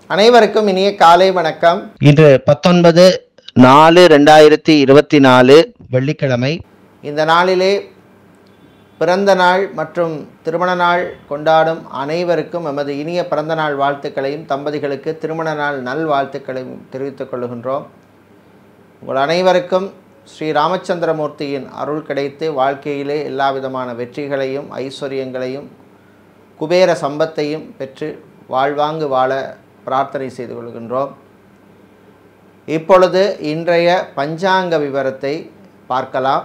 அனைவருக்கும் இனிய காலை வணக்கம் இன்று பத்தொன்பது நாலு ரெண்டாயிரத்தி இருபத்தி நாலு வெள்ளிக்கிழமை இந்த நாளிலே பிறந்த நாள் மற்றும் திருமண நாள் கொண்டாடும் அனைவருக்கும் எமது இனிய பிறந்த நாள் வாழ்த்துக்களையும் தம்பதிகளுக்கு திருமண நாள் நல் வாழ்த்துக்களையும் தெரிவித்துக் கொள்கின்றோம் உங்கள் அனைவருக்கும் ஸ்ரீ ராமச்சந்திரமூர்த்தியின் அருள் கிடைத்து வாழ்க்கையிலே எல்லா விதமான வெற்றிகளையும் ஐஸ்வர்யங்களையும் குபேர சம்பத்தையும் பெற்று வாழ்வாங்கு வாழ பிரார்த்தனை செய்து கொள்கின்றோம் இப்பொழுது இன்றைய பஞ்சாங்க விவரத்தை பார்க்கலாம்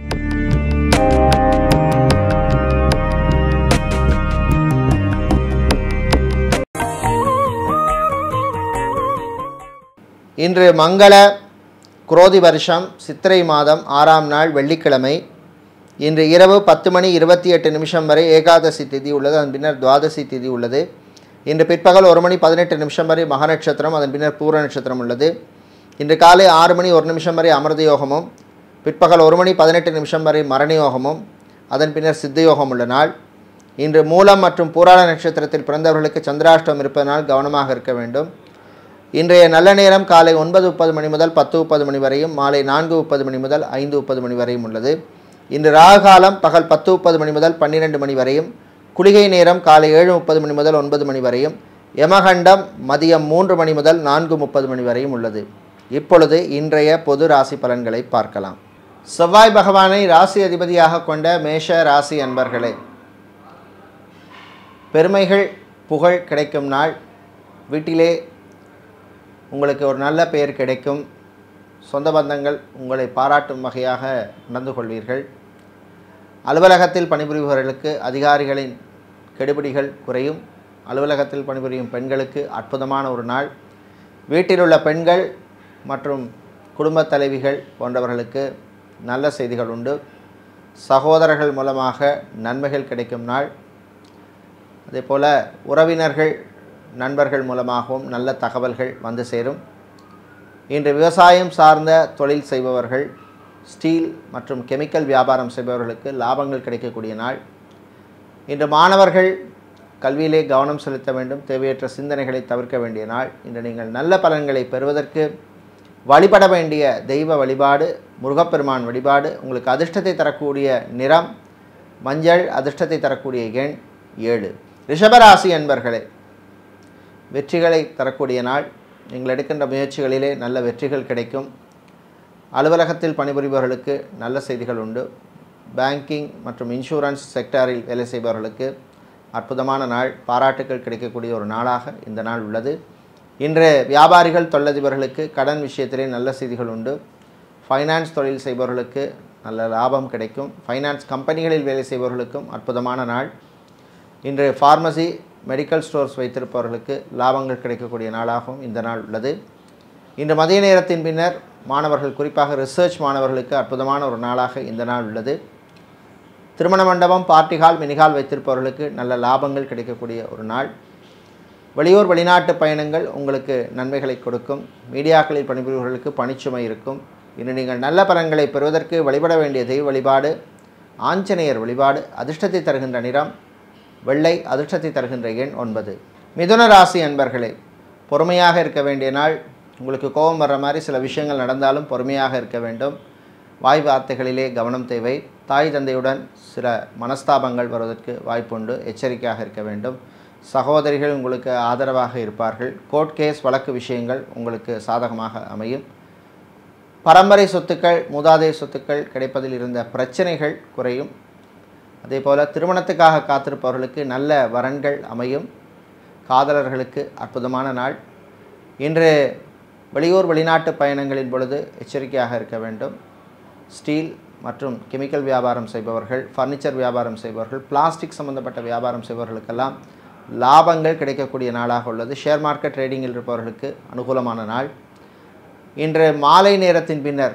இன்று மங்கள குரோதி வருஷம் சித்திரை மாதம் ஆறாம் நாள் வெள்ளிக்கிழமை இன்று இரவு பத்து மணி இருபத்தி எட்டு நிமிஷம் வரை ஏகாதசி திதி உள்ளது அதன் பின்னர் துவாதசி திதி உள்ளது இன்று பிற்பகல் ஒரு மணி பதினெட்டு நிமிஷம் வரை மக நட்சத்திரம் அதன் பின்னர் பூர நட்சத்திரம் உள்ளது இன்று காலை ஆறு மணி ஒரு நிமிஷம் வரை அமிர்த யோகமும் பிற்பகல் ஒரு மணி பதினெட்டு நிமிஷம் வரை மரண யோகமும் அதன் பின்னர் சித்த யோகம் உள்ள நாள் இன்று மூலம் மற்றும் பூராட நட்சத்திரத்தில் பிறந்தவர்களுக்கு சந்திராஷ்டம் இருப்பதனால் கவனமாக இருக்க வேண்டும் இன்றைய நல்ல நேரம் காலை ஒன்பது முப்பது மணி முதல் பத்து முப்பது மணி வரையும் மாலை நான்கு முப்பது மணி முதல் ஐந்து முப்பது மணி வரையும் உள்ளது இன்று ராகு காலம் பகல் பத்து முப்பது மணி முதல் பன்னிரெண்டு மணி வரையும் குளிகை நேரம் காலை ஏழு முப்பது மணி முதல் ஒன்பது மணி வரையும் யமகண்டம் மதியம் மூன்று மணி முதல் நான்கு முப்பது மணி வரையும் உள்ளது இப்பொழுது இன்றைய பொது ராசி பலன்களை பார்க்கலாம் செவ்வாய் பகவானை ராசி அதிபதியாக கொண்ட மேஷ ராசி அன்பர்களே பெருமைகள் புகழ் கிடைக்கும் நாள் வீட்டிலே உங்களுக்கு ஒரு நல்ல பெயர் கிடைக்கும் சொந்த பந்தங்கள் உங்களை பாராட்டும் வகையாக நடந்து கொள்வீர்கள் அலுவலகத்தில் பணிபுரிபவர்களுக்கு அதிகாரிகளின் கெடுபிடிகள் குறையும் அலுவலகத்தில் பணிபுரியும் பெண்களுக்கு அற்புதமான ஒரு நாள் வீட்டில் உள்ள பெண்கள் மற்றும் குடும்பத் தலைவிகள் போன்றவர்களுக்கு நல்ல செய்திகள் உண்டு சகோதரர்கள் மூலமாக நன்மைகள் கிடைக்கும் நாள் அதே போல் உறவினர்கள் நண்பர்கள் மூலமாகவும் நல்ல தகவல்கள் வந்து சேரும் இன்று விவசாயம் சார்ந்த தொழில் செய்பவர்கள் ஸ்டீல் மற்றும் கெமிக்கல் வியாபாரம் செய்பவர்களுக்கு லாபங்கள் கிடைக்கக்கூடிய நாள் இன்று மாணவர்கள் கல்வியிலே கவனம் செலுத்த வேண்டும் தேவையற்ற சிந்தனைகளை தவிர்க்க வேண்டிய நாள் இன்று நீங்கள் நல்ல பலன்களை பெறுவதற்கு வழிபட வேண்டிய தெய்வ வழிபாடு முருகப்பெருமான் வழிபாடு உங்களுக்கு அதிர்ஷ்டத்தை தரக்கூடிய நிறம் மஞ்சள் அதிர்ஷ்டத்தை தரக்கூடிய எண் ஏழு ரிஷபராசி என்பர்களே வெற்றிகளை தரக்கூடிய நாள் நீங்கள் எடுக்கின்ற முயற்சிகளிலே நல்ல வெற்றிகள் கிடைக்கும் அலுவலகத்தில் பணிபுரிபவர்களுக்கு நல்ல செய்திகள் உண்டு பேங்கிங் மற்றும் இன்சூரன்ஸ் செக்டாரில் வேலை செய்பவர்களுக்கு அற்புதமான நாள் பாராட்டுகள் கிடைக்கக்கூடிய ஒரு நாளாக இந்த நாள் உள்ளது இன்று வியாபாரிகள் தொழிலதிபர்களுக்கு கடன் விஷயத்திலே நல்ல செய்திகள் உண்டு ஃபைனான்ஸ் தொழில் செய்பவர்களுக்கு நல்ல லாபம் கிடைக்கும் ஃபைனான்ஸ் கம்பெனிகளில் வேலை செய்பவர்களுக்கும் அற்புதமான நாள் இன்று ஃபார்மசி மெடிக்கல் ஸ்டோர்ஸ் வைத்திருப்பவர்களுக்கு லாபங்கள் கிடைக்கக்கூடிய நாளாகவும் இந்த நாள் உள்ளது இன்று மதிய நேரத்தின் பின்னர் மாணவர்கள் குறிப்பாக ரிசர்ச் மாணவர்களுக்கு அற்புதமான ஒரு நாளாக இந்த நாள் உள்ளது திருமண மண்டபம் பார்ட்டி ஹால் மினிஹால் வைத்திருப்பவர்களுக்கு நல்ல லாபங்கள் கிடைக்கக்கூடிய ஒரு நாள் வெளியூர் வெளிநாட்டு பயணங்கள் உங்களுக்கு நன்மைகளை கொடுக்கும் மீடியாக்களில் பணிபுரிபவர்களுக்கு பணிச்சுமை இருக்கும் இன்று நீங்கள் நல்ல பலன்களை பெறுவதற்கு வழிபட வேண்டிய தெய்வ வழிபாடு ஆஞ்சநேயர் வழிபாடு அதிர்ஷ்டத்தை தருகின்ற நிறம் வெள்ளை அதிர்ஷ்டத்தை தருகின்ற எண் ஒன்பது மிதுன ராசி அன்பர்களே பொறுமையாக இருக்க வேண்டிய நாள் உங்களுக்கு கோபம் வர்ற மாதிரி சில விஷயங்கள் நடந்தாலும் பொறுமையாக இருக்க வேண்டும் வாய் வார்த்தைகளிலே கவனம் தேவை தாய் தந்தையுடன் சில மனஸ்தாபங்கள் வருவதற்கு வாய்ப்புண்டு எச்சரிக்கையாக இருக்க வேண்டும் சகோதரிகள் உங்களுக்கு ஆதரவாக இருப்பார்கள் கோர்ட் கேஸ் வழக்கு விஷயங்கள் உங்களுக்கு சாதகமாக அமையும் பரம்பரை சொத்துக்கள் மூதாதை சொத்துக்கள் கிடைப்பதில் இருந்த பிரச்சனைகள் குறையும் அதே போல் திருமணத்துக்காக காத்திருப்பவர்களுக்கு நல்ல வரன்கள் அமையும் காதலர்களுக்கு அற்புதமான நாள் இன்று வெளியூர் வெளிநாட்டு பயணங்களின் பொழுது எச்சரிக்கையாக இருக்க வேண்டும் ஸ்டீல் மற்றும் கெமிக்கல் வியாபாரம் செய்பவர்கள் ஃபர்னிச்சர் வியாபாரம் செய்பவர்கள் பிளாஸ்டிக் சம்பந்தப்பட்ட வியாபாரம் செய்பவர்களுக்கெல்லாம் லாபங்கள் கிடைக்கக்கூடிய நாளாக உள்ளது ஷேர் மார்க்கெட் ட்ரேடிங்கில் இருப்பவர்களுக்கு அனுகூலமான நாள் இன்று மாலை நேரத்தின் பின்னர்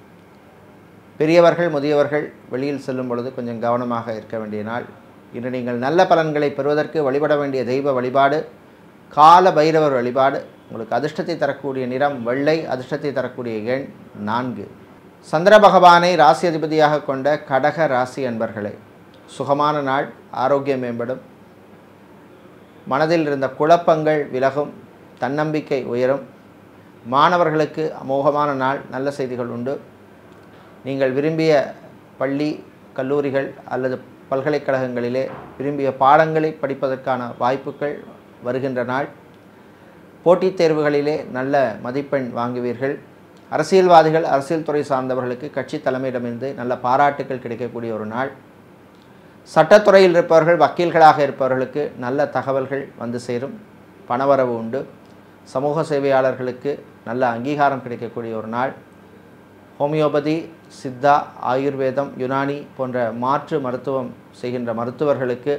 பெரியவர்கள் முதியவர்கள் வெளியில் செல்லும் பொழுது கொஞ்சம் கவனமாக இருக்க வேண்டிய நாள் இன்று நீங்கள் நல்ல பலன்களை பெறுவதற்கு வழிபட வேண்டிய தெய்வ வழிபாடு கால பைரவர் வழிபாடு உங்களுக்கு அதிர்ஷ்டத்தை தரக்கூடிய நிறம் வெள்ளை அதிர்ஷ்டத்தை தரக்கூடிய எண் நான்கு சந்திர பகவானை ராசி அதிபதியாக கொண்ட கடக ராசி அன்பர்களே சுகமான நாள் ஆரோக்கியம் மேம்படும் மனதில் இருந்த குழப்பங்கள் விலகும் தன்னம்பிக்கை உயரும் மாணவர்களுக்கு அமோகமான நாள் நல்ல செய்திகள் உண்டு நீங்கள் விரும்பிய பள்ளி கல்லூரிகள் அல்லது பல்கலைக்கழகங்களிலே விரும்பிய பாடங்களை படிப்பதற்கான வாய்ப்புகள் வருகின்ற நாள் போட்டித் தேர்வுகளிலே நல்ல மதிப்பெண் வாங்குவீர்கள் அரசியல்வாதிகள் அரசியல் துறை சார்ந்தவர்களுக்கு கட்சி தலைமையிடமிருந்து நல்ல பாராட்டுகள் கிடைக்கக்கூடிய ஒரு நாள் சட்டத்துறையில் இருப்பவர்கள் வக்கீல்களாக இருப்பவர்களுக்கு நல்ல தகவல்கள் வந்து சேரும் பணவரவு உண்டு சமூக சேவையாளர்களுக்கு நல்ல அங்கீகாரம் கிடைக்கக்கூடிய ஒரு நாள் ஹோமியோபதி சித்தா ஆயுர்வேதம் யுனானி போன்ற மாற்று மருத்துவம் செய்கின்ற மருத்துவர்களுக்கு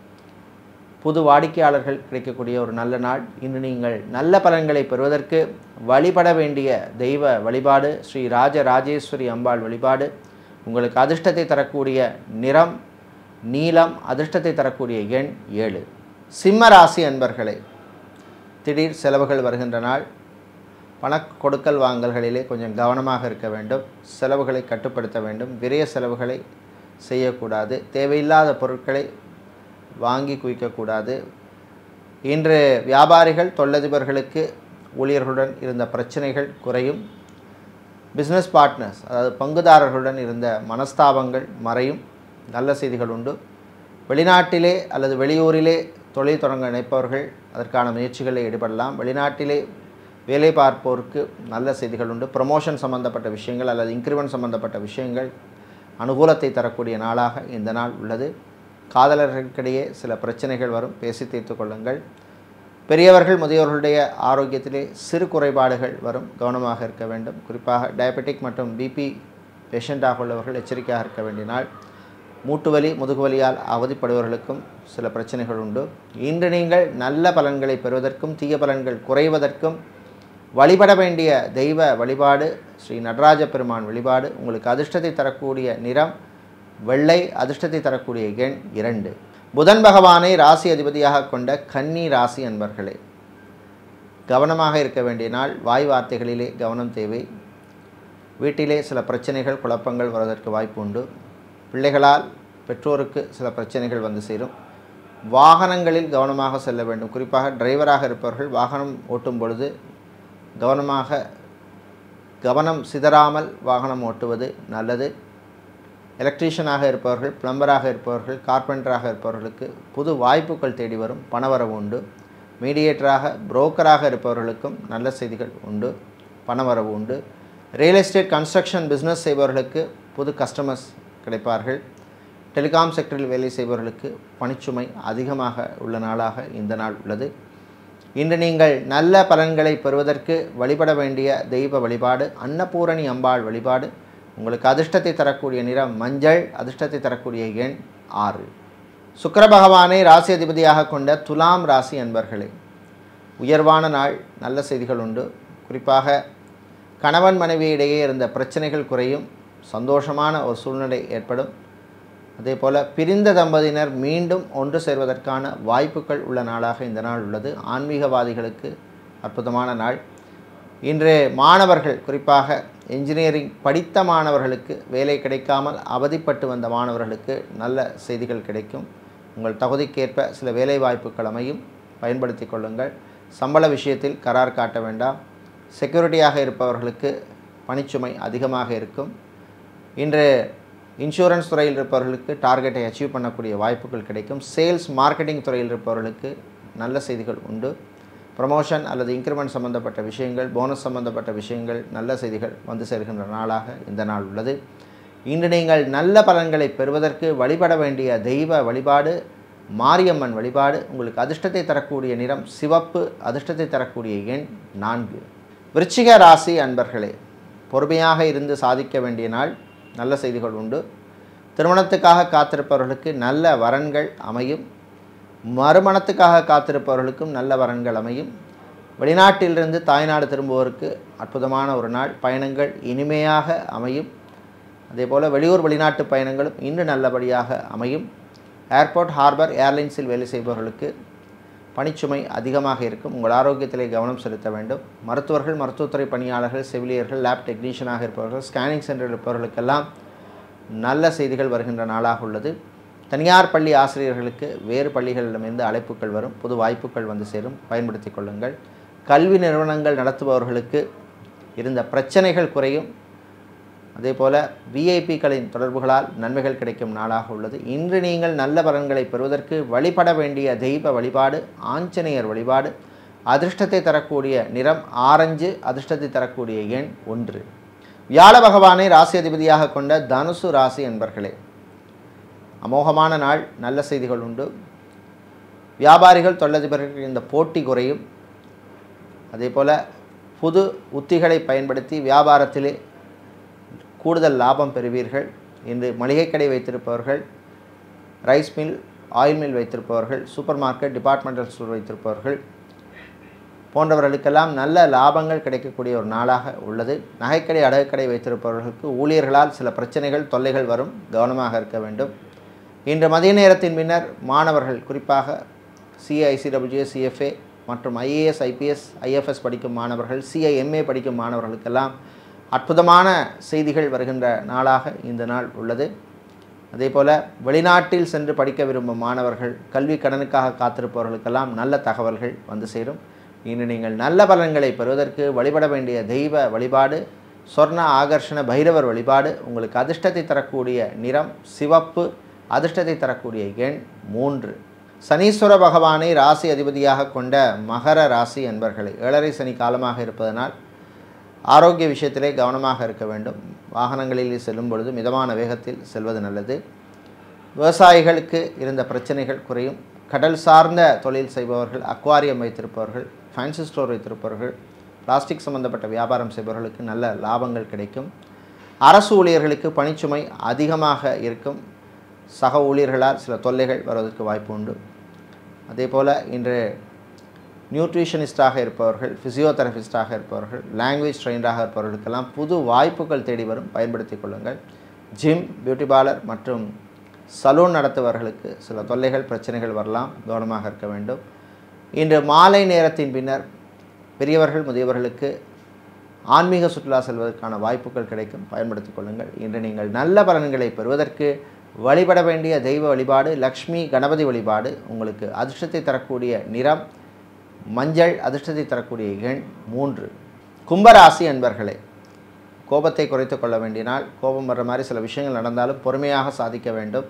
புது வாடிக்கையாளர்கள் கிடைக்கக்கூடிய ஒரு நல்ல நாள் இன்று நீங்கள் நல்ல பலன்களை பெறுவதற்கு வழிபட வேண்டிய தெய்வ வழிபாடு ஸ்ரீ ராஜ ராஜேஸ்வரி அம்பாள் வழிபாடு உங்களுக்கு அதிர்ஷ்டத்தை தரக்கூடிய நிறம் நீலம் அதிர்ஷ்டத்தை தரக்கூடிய எண் ஏழு சிம்ம ராசி அன்பர்களே திடீர் செலவுகள் வருகின்ற நாள் பண கொடுக்கல் வாங்கல்களிலே கொஞ்சம் கவனமாக இருக்க வேண்டும் செலவுகளை கட்டுப்படுத்த வேண்டும் விரைய செலவுகளை செய்யக்கூடாது தேவையில்லாத பொருட்களை வாங்கி குவிக்கக்கூடாது இன்று வியாபாரிகள் தொழிலதிபர்களுக்கு ஊழியர்களுடன் இருந்த பிரச்சனைகள் குறையும் பிஸ்னஸ் பார்ட்னர்ஸ் அதாவது பங்குதாரர்களுடன் இருந்த மனஸ்தாபங்கள் மறையும் நல்ல செய்திகள் உண்டு வெளிநாட்டிலே அல்லது வெளியூரிலே தொழில் தொடங்க நினைப்பவர்கள் அதற்கான முயற்சிகளில் ஈடுபடலாம் வெளிநாட்டிலே வேலை பார்ப்போருக்கு நல்ல செய்திகள் உண்டு ப்ரமோஷன் சம்பந்தப்பட்ட விஷயங்கள் அல்லது இன்க்ரிமெண்ட் சம்பந்தப்பட்ட விஷயங்கள் அனுகூலத்தை தரக்கூடிய நாளாக இந்த நாள் உள்ளது காதலர்களுக்கிடையே சில பிரச்சனைகள் வரும் பேசி தீர்த்து கொள்ளுங்கள் பெரியவர்கள் முதியோர்களுடைய ஆரோக்கியத்திலே சிறு குறைபாடுகள் வரும் கவனமாக இருக்க வேண்டும் குறிப்பாக டயபெட்டிக் மற்றும் பிபி பேஷண்ட்டாக உள்ளவர்கள் எச்சரிக்கையாக இருக்க வேண்டிய நாள் மூட்டுவலி முதுகுவலியால் அவதிப்படுபவர்களுக்கும் சில பிரச்சனைகள் உண்டு இன்று நீங்கள் நல்ல பலன்களை பெறுவதற்கும் தீய பலன்கள் குறைவதற்கும் வழிபட வேண்டிய தெய்வ வழிபாடு ஸ்ரீ நடராஜ பெருமான் வழிபாடு உங்களுக்கு அதிர்ஷ்டத்தை தரக்கூடிய நிறம் வெள்ளை அதிர்ஷ்டத்தை தரக்கூடிய எண் இரண்டு புதன் பகவானை ராசி அதிபதியாக கொண்ட கன்னி ராசி அன்பர்களே கவனமாக இருக்க வேண்டிய நாள் வாய் வார்த்தைகளிலே கவனம் தேவை வீட்டிலே சில பிரச்சனைகள் குழப்பங்கள் வருவதற்கு வாய்ப்பு உண்டு பிள்ளைகளால் பெற்றோருக்கு சில பிரச்சனைகள் வந்து சேரும் வாகனங்களில் கவனமாக செல்ல வேண்டும் குறிப்பாக டிரைவராக இருப்பவர்கள் வாகனம் ஓட்டும் பொழுது கவனமாக கவனம் சிதறாமல் வாகனம் ஓட்டுவது நல்லது எலக்ட்ரீஷியனாக இருப்பவர்கள் பிளம்பராக இருப்பவர்கள் கார்பெண்டராக இருப்பவர்களுக்கு புது வாய்ப்புகள் தேடி வரும் பணவரவு உண்டு மீடியேட்டராக புரோக்கராக இருப்பவர்களுக்கும் நல்ல செய்திகள் உண்டு பணவரவு உண்டு ரியல் எஸ்டேட் கன்ஸ்ட்ரக்ஷன் பிஸ்னஸ் செய்பவர்களுக்கு புது கஸ்டமர்ஸ் கிடைப்பார்கள் டெலிகாம் செக்டரில் வேலை செய்பவர்களுக்கு பணிச்சுமை அதிகமாக உள்ள நாளாக இந்த நாள் உள்ளது இன்று நீங்கள் நல்ல பலன்களை பெறுவதற்கு வழிபட வேண்டிய தெய்வ வழிபாடு அன்னபூரணி அம்பாள் வழிபாடு உங்களுக்கு அதிர்ஷ்டத்தை தரக்கூடிய நிறம் மஞ்சள் அதிர்ஷ்டத்தை தரக்கூடிய எண் ஆறு சுக்கிர பகவானை ராசி அதிபதியாக கொண்ட துலாம் ராசி அன்பர்களே உயர்வான நாள் நல்ல செய்திகள் உண்டு குறிப்பாக கணவன் மனைவி இடையே இருந்த பிரச்சனைகள் குறையும் சந்தோஷமான ஒரு சூழ்நிலை ஏற்படும் அதே போல் பிரிந்த தம்பதியினர் மீண்டும் ஒன்று சேர்வதற்கான வாய்ப்புகள் உள்ள நாளாக இந்த நாள் உள்ளது ஆன்மீகவாதிகளுக்கு அற்புதமான நாள் இன்று மாணவர்கள் குறிப்பாக இன்ஜினியரிங் படித்த மாணவர்களுக்கு வேலை கிடைக்காமல் அவதிப்பட்டு வந்த மாணவர்களுக்கு நல்ல செய்திகள் கிடைக்கும் உங்கள் தகுதிக்கேற்ப சில வேலை வாய்ப்புகள் அமையும் பயன்படுத்தி கொள்ளுங்கள் சம்பள விஷயத்தில் கரார் காட்ட வேண்டாம் செக்யூரிட்டியாக இருப்பவர்களுக்கு பணிச்சுமை அதிகமாக இருக்கும் இன்று இன்சூரன்ஸ் துறையில் இருப்பவர்களுக்கு டார்கெட்டை அச்சீவ் பண்ணக்கூடிய வாய்ப்புகள் கிடைக்கும் சேல்ஸ் மார்க்கெட்டிங் துறையில் இருப்பவர்களுக்கு நல்ல செய்திகள் உண்டு ப்ரமோஷன் அல்லது இன்க்ரிமெண்ட் சம்பந்தப்பட்ட விஷயங்கள் போனஸ் சம்பந்தப்பட்ட விஷயங்கள் நல்ல செய்திகள் வந்து சேர்கின்ற நாளாக இந்த நாள் உள்ளது இன்று நீங்கள் நல்ல பலன்களை பெறுவதற்கு வழிபட வேண்டிய தெய்வ வழிபாடு மாரியம்மன் வழிபாடு உங்களுக்கு அதிர்ஷ்டத்தை தரக்கூடிய நிறம் சிவப்பு அதிர்ஷ்டத்தை தரக்கூடிய எண் நான்கு விருச்சிக ராசி அன்பர்களே பொறுமையாக இருந்து சாதிக்க வேண்டிய நாள் நல்ல செய்திகள் உண்டு திருமணத்துக்காக காத்திருப்பவர்களுக்கு நல்ல வரன்கள் அமையும் மறுமணத்துக்காக காத்திருப்பவர்களுக்கும் நல்ல வரன்கள் அமையும் வெளிநாட்டிலிருந்து தாய்நாடு திரும்புவோருக்கு அற்புதமான ஒரு நாள் பயணங்கள் இனிமையாக அமையும் அதேபோல் வெளியூர் வெளிநாட்டு பயணங்களும் இன்னும் நல்லபடியாக அமையும் ஏர்போர்ட் ஹார்பர் ஏர்லைன்ஸில் வேலை செய்பவர்களுக்கு பணிச்சுமை அதிகமாக இருக்கும் உங்கள் ஆரோக்கியத்திலே கவனம் செலுத்த வேண்டும் மருத்துவர்கள் மருத்துவத்துறை பணியாளர்கள் செவிலியர்கள் லேப் டெக்னீஷியனாக இருப்பவர்கள் ஸ்கேனிங் சென்டரில் இருப்பவர்களுக்கெல்லாம் நல்ல செய்திகள் வருகின்ற நாளாக உள்ளது தனியார் பள்ளி ஆசிரியர்களுக்கு வேறு பள்ளிகளிடமிருந்து அழைப்புகள் வரும் புது வாய்ப்புகள் வந்து சேரும் பயன்படுத்தி கொள்ளுங்கள் கல்வி நிறுவனங்கள் நடத்துபவர்களுக்கு இருந்த பிரச்சனைகள் குறையும் அதே போல் விஐபிக்களின் தொடர்புகளால் நன்மைகள் கிடைக்கும் நாளாக உள்ளது இன்று நீங்கள் நல்ல பலன்களை பெறுவதற்கு வழிபட வேண்டிய தெய்வ வழிபாடு ஆஞ்சநேயர் வழிபாடு அதிர்ஷ்டத்தை தரக்கூடிய நிறம் ஆரஞ்சு அதிர்ஷ்டத்தை தரக்கூடிய எண் ஒன்று வியாழ பகவானை ராசி அதிபதியாக கொண்ட தனுசு ராசி என்பர்களே அமோகமான நாள் நல்ல செய்திகள் உண்டு வியாபாரிகள் தொழிலதிபர்கள் இந்த போட்டி குறையும் அதே போல் புது உத்திகளை பயன்படுத்தி வியாபாரத்திலே கூடுதல் லாபம் பெறுவீர்கள் இன்று மளிகை கடை வைத்திருப்பவர்கள் ரைஸ் மில் ஆயில் மில் வைத்திருப்பவர்கள் சூப்பர் மார்க்கெட் டிபார்ட்மெண்டல் ஸ்டோர் வைத்திருப்பவர்கள் போன்றவர்களுக்கெல்லாம் நல்ல லாபங்கள் கிடைக்கக்கூடிய ஒரு நாளாக உள்ளது நகைக்கடை அடகுக்கடை வைத்திருப்பவர்களுக்கு ஊழியர்களால் சில பிரச்சனைகள் தொல்லைகள் வரும் கவனமாக இருக்க வேண்டும் இன்று மதிய நேரத்தின் பின்னர் மாணவர்கள் குறிப்பாக சிஐசிடபிள்யூ சிஎஃப்ஏ மற்றும் ஐஏஎஸ் ஐபிஎஸ் ஐஎஃப்எஸ் படிக்கும் மாணவர்கள் சிஐஎம்ஏ படிக்கும் மாணவர்களுக்கெல்லாம் அற்புதமான செய்திகள் வருகின்ற நாளாக இந்த நாள் உள்ளது அதே போல் வெளிநாட்டில் சென்று படிக்க விரும்பும் மாணவர்கள் கல்வி கடனுக்காக காத்திருப்பவர்களுக்கெல்லாம் நல்ல தகவல்கள் வந்து சேரும் இன்று நீங்கள் நல்ல பலன்களை பெறுவதற்கு வழிபட வேண்டிய தெய்வ வழிபாடு சொர்ண ஆகர்ஷண பைரவர் வழிபாடு உங்களுக்கு அதிர்ஷ்டத்தை தரக்கூடிய நிறம் சிவப்பு அதிர்ஷ்டத்தை தரக்கூடிய எண் மூன்று சனீஸ்வர பகவானை ராசி அதிபதியாக கொண்ட மகர ராசி என்பர்களை ஏழரை சனி காலமாக இருப்பதனால் ஆரோக்கிய விஷயத்திலே கவனமாக இருக்க வேண்டும் வாகனங்களில் செல்லும் பொழுது மிதமான வேகத்தில் செல்வது நல்லது விவசாயிகளுக்கு இருந்த பிரச்சனைகள் குறையும் கடல் சார்ந்த தொழில் செய்பவர்கள் அக்வாரியம் வைத்திருப்பவர்கள் ஃபேன்சி ஸ்டோர் வைத்திருப்பவர்கள் பிளாஸ்டிக் சம்பந்தப்பட்ட வியாபாரம் செய்பவர்களுக்கு நல்ல லாபங்கள் கிடைக்கும் அரசு ஊழியர்களுக்கு பணிச்சுமை அதிகமாக இருக்கும் சக ஊழியர்களால் சில தொல்லைகள் வருவதற்கு வாய்ப்பு உண்டு அதே போல் இன்று நியூட்ரிஷனிஸ்டாக இருப்பவர்கள் ஃபிசியோதெரபிஸ்டாக இருப்பவர்கள் லாங்குவேஜ் ட்ரெயினராக இருப்பவர்களுக்கெல்லாம் புது வாய்ப்புகள் தேடி வரும் பயன்படுத்திக் கொள்ளுங்கள் ஜிம் பியூட்டி பார்லர் மற்றும் சலூன் நடத்துபவர்களுக்கு சில தொல்லைகள் பிரச்சனைகள் வரலாம் கவனமாக இருக்க வேண்டும் இன்று மாலை நேரத்தின் பின்னர் பெரியவர்கள் முதியவர்களுக்கு ஆன்மீக சுற்றுலா செல்வதற்கான வாய்ப்புகள் கிடைக்கும் பயன்படுத்திக் கொள்ளுங்கள் இன்று நீங்கள் நல்ல பலன்களை பெறுவதற்கு வழிபட வேண்டிய தெய்வ வழிபாடு லக்ஷ்மி கணபதி வழிபாடு உங்களுக்கு அதிர்ஷ்டத்தை தரக்கூடிய நிறம் மஞ்சள் அதிர்ஷ்டத்தை தரக்கூடிய எண் மூன்று கும்பராசி அன்பர்களே கோபத்தை குறைத்து கொள்ள வேண்டிய நாள் கோபம் வர்ற மாதிரி சில விஷயங்கள் நடந்தாலும் பொறுமையாக சாதிக்க வேண்டும்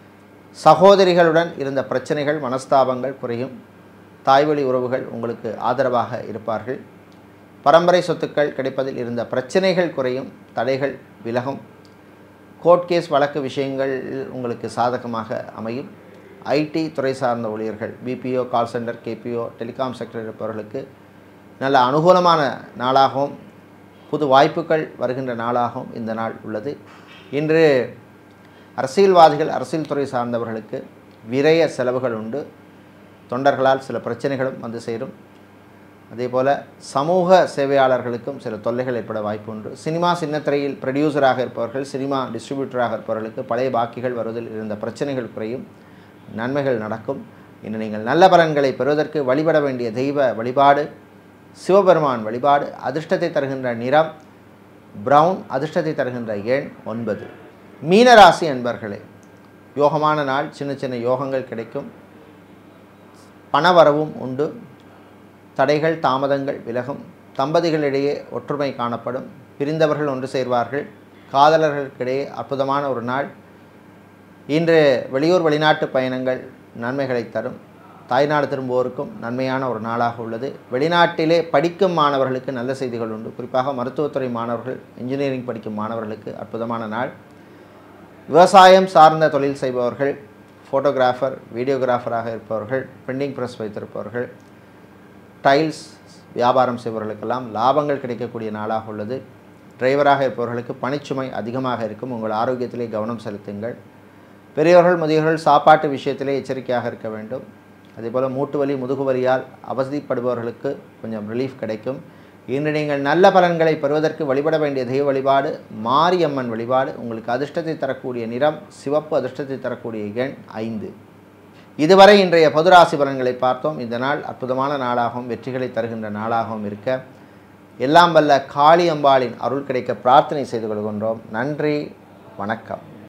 சகோதரிகளுடன் இருந்த பிரச்சனைகள் மனஸ்தாபங்கள் குறையும் தாய்வழி உறவுகள் உங்களுக்கு ஆதரவாக இருப்பார்கள் பரம்பரை சொத்துக்கள் கிடைப்பதில் இருந்த பிரச்சனைகள் குறையும் தடைகள் விலகும் கோர்ட் கேஸ் வழக்கு விஷயங்கள் உங்களுக்கு சாதகமாக அமையும் ஐடி துறை சார்ந்த ஊழியர்கள் BPO call centre KPO telecom sector இருப்பவர்களுக்கு நல்ல அனுகூலமான நாளாகவும் புது வாய்ப்புகள் வருகின்ற நாளாகவும் இந்த நாள் உள்ளது இன்று அரசியல்வாதிகள் அரசியல் துறை சார்ந்தவர்களுக்கு விரய செலவுகள் உண்டு தொண்டர்களால் சில பிரச்சனைகளும் வந்து சேரும் அதே போல் சமூக சேவையாளர்களுக்கும் சில தொல்லைகள் ஏற்பட வாய்ப்பு உண்டு சினிமா சின்னத்திரையில் ப்ரொடியூசராக இருப்பவர்கள் சினிமா டிஸ்ட்ரிபியூட்டராக இருப்பவர்களுக்கு பழைய பாக்கிகள் வருவதில் இருந்த பிரச்சனைகள் குறையும் நன்மைகள் நடக்கும் இன்று நீங்கள் நல்ல பலன்களை பெறுவதற்கு வழிபட வேண்டிய தெய்வ வழிபாடு சிவபெருமான் வழிபாடு அதிர்ஷ்டத்தை தருகின்ற நிறம் பிரவுன் அதிர்ஷ்டத்தை தருகின்ற எண் ஒன்பது மீனராசி அன்பர்களே யோகமான நாள் சின்ன சின்ன யோகங்கள் கிடைக்கும் பணவரவும் உண்டு தடைகள் தாமதங்கள் விலகும் தம்பதிகளிடையே ஒற்றுமை காணப்படும் பிரிந்தவர்கள் ஒன்று சேர்வார்கள் காதலர்களுக்கிடையே அற்புதமான ஒரு நாள் இன்று வெளியூர் வெளிநாட்டு பயணங்கள் நன்மைகளை தரும் தாய்நாடு திரும்புவோருக்கும் நன்மையான ஒரு நாளாக உள்ளது வெளிநாட்டிலே படிக்கும் மாணவர்களுக்கு நல்ல செய்திகள் உண்டு குறிப்பாக மருத்துவத்துறை மாணவர்கள் இன்ஜினியரிங் படிக்கும் மாணவர்களுக்கு அற்புதமான நாள் விவசாயம் சார்ந்த தொழில் செய்பவர்கள் ஃபோட்டோகிராஃபர் வீடியோகிராஃபராக இருப்பவர்கள் பிரிண்டிங் ப்ரெஸ் வைத்திருப்பவர்கள் டைல்ஸ் வியாபாரம் செய்பவர்களுக்கெல்லாம் லாபங்கள் கிடைக்கக்கூடிய நாளாக உள்ளது டிரைவராக இருப்பவர்களுக்கு பணிச்சுமை அதிகமாக இருக்கும் உங்கள் ஆரோக்கியத்திலே கவனம் செலுத்துங்கள் பெரியவர்கள் முதியவர்கள் சாப்பாட்டு விஷயத்திலே எச்சரிக்கையாக இருக்க வேண்டும் அதேபோல் மூட்டு வலி முதுகு வலியால் அவதிப்படுபவர்களுக்கு கொஞ்சம் ரிலீஃப் கிடைக்கும் இன்று நீங்கள் நல்ல பலன்களை பெறுவதற்கு வழிபட வேண்டிய தெய்வ வழிபாடு மாரியம்மன் வழிபாடு உங்களுக்கு அதிர்ஷ்டத்தை தரக்கூடிய நிறம் சிவப்பு அதிர்ஷ்டத்தை தரக்கூடிய எண் ஐந்து இதுவரை இன்றைய பொதுராசி பலன்களை பார்த்தோம் இந்த நாள் அற்புதமான நாளாகவும் வெற்றிகளை தருகின்ற நாளாகவும் இருக்க எல்லாம் வல்ல காளி அம்பாளின் அருள் கிடைக்க பிரார்த்தனை செய்து கொள்கின்றோம் நன்றி வணக்கம்